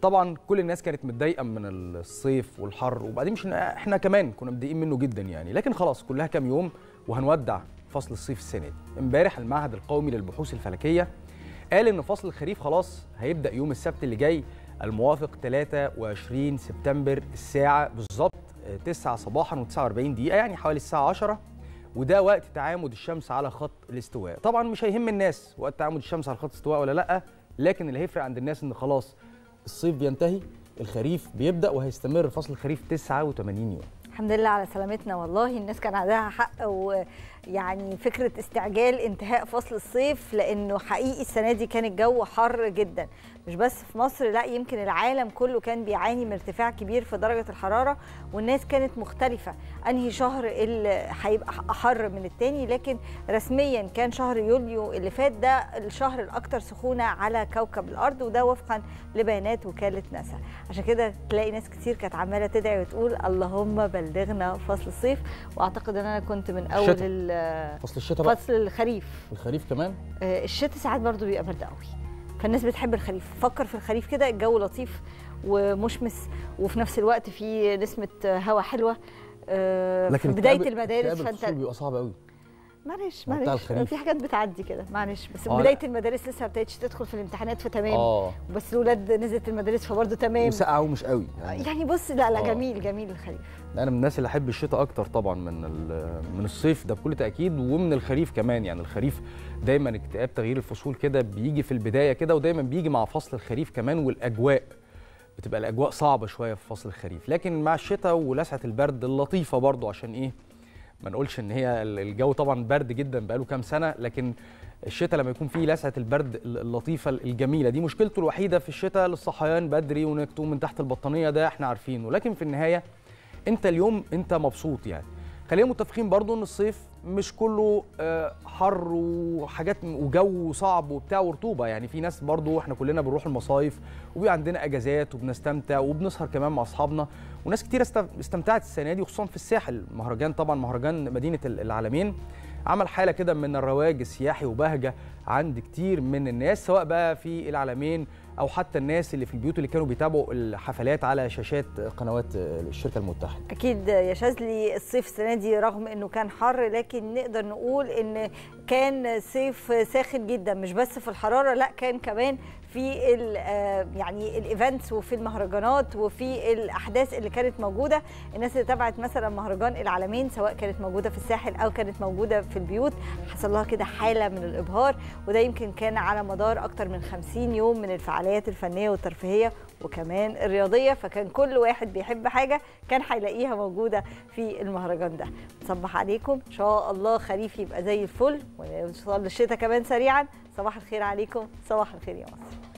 طبعا كل الناس كانت متضايقه من الصيف والحر وبعدين مش احنا كمان كنا متضايقين منه جدا يعني لكن خلاص كلها كام يوم وهنودع فصل الصيف السنه دي امبارح المعهد القومي للبحوث الفلكيه قال ان فصل الخريف خلاص هيبدا يوم السبت اللي جاي الموافق 23 سبتمبر الساعه بالظبط 9 صباحا و49 دقيقه يعني حوالي الساعه 10 وده وقت تعامد الشمس على خط الاستواء طبعا مش هيهم الناس وقت تعامد الشمس على خط الاستواء ولا لا لكن اللي هيفرق عند الناس ان خلاص الصيف بينتهي الخريف بيبدا وهيستمر فصل الخريف 89 يوم الحمد لله على سلامتنا والله الناس كان عندها حق ويعني فكره استعجال انتهاء فصل الصيف لانه حقيقي السنه دي كان الجو حر جدا مش بس في مصر لا يمكن العالم كله كان بيعاني من ارتفاع كبير في درجه الحراره والناس كانت مختلفه انهي شهر اللي هيبقى احر من التاني لكن رسميا كان شهر يوليو اللي فات ده الشهر الاكثر سخونه على كوكب الارض وده وفقا لبيانات وكاله ناسا عشان كده تلاقي ناس كتير كانت عماله تدعي وتقول اللهم بلغنا فصل الصيف واعتقد ان انا كنت من اول الشتاء. فصل الشتاء بقى فصل الخريف الخريف كمان آه، الشتاء ساعات برضو بيبقى برد قوي فالناس بتحب الخريف فكر في الخريف كده الجو لطيف ومشمس وفي نفس الوقت في نسمه هواء حلوه آه، لكن في بدايه اكتئاب- المدارس اكتئاب فانت الفصول بيبقى صعب قوي معلش بتاع معلش الخريف. في حاجات بتعدي كده معلش بس آه، بدايه لا. المدارس لسه ما ابتدتش تدخل في الامتحانات فتمام اه بس الاولاد نزلت المدارس فبرضه تمام وسقعه ومش قوي يعني يعني بص لا لا آه. جميل جميل الخريف انا من الناس اللي احب الشتاء اكتر طبعا من ال- من الصيف ده بكل تاكيد ومن الخريف كمان يعني الخريف دايما اكتئاب تغيير الفصول كده بيجي في البدايه كده ودايما بيجي مع فصل الخريف كمان والاجواء بتبقى الاجواء صعبه شويه في فصل الخريف لكن مع الشتاء ولسعه البرد اللطيفه برضو عشان ايه ما نقولش ان هي ال- الجو طبعا برد جدا بقاله كام سنه لكن الشتاء لما يكون فيه لسعه البرد ال- اللطيفه الجميله دي مشكلته الوحيده في الشتاء الصحيان بدري وانك تقوم من تحت البطانيه ده احنا عارفينه لكن في النهايه انت اليوم انت مبسوط يعني خلينا متفقين برضو ان الصيف مش كله آه، حر وحاجات وجو صعب وبتاع ورطوبه يعني في ناس برضو احنا كلنا بنروح المصايف وبيبقى عندنا اجازات وبنستمتع وبنسهر كمان مع اصحابنا وناس كتير است- استمتعت السنه دي خصوصا في الساحل مهرجان طبعا مهرجان مدينه ال- العالمين عمل حاله كده من الرواج السياحي وبهجه عند كتير من الناس سواء بقى في العالمين او حتى الناس اللي في البيوت اللي كانوا بيتابعوا الحفلات على شاشات قنوات الشركه المتحده اكيد يا شاذلي الصيف السنه دي رغم انه كان حر لكن نقدر نقول ان كان صيف ساخن جدا مش بس في الحراره لا كان كمان في ال- آه، يعني الايفنتس وفي المهرجانات وفي الاحداث اللي كانت موجوده الناس اللي تابعت مثلا مهرجان العالمين سواء كانت موجوده في الساحل او كانت موجوده في البيوت حصل لها كده حاله من الابهار وده يمكن كان على مدار اكتر من 50 يوم من الفعاليات الفنيه والترفيهيه وكمان الرياضيه فكان كل واحد بيحب حاجه كان هيلاقيها موجوده في المهرجان ده صبح عليكم ان شاء الله خريف يبقى زي الفل ونوصل للشتاء كمان سريعا صباح الخير عليكم صباح الخير يا مصر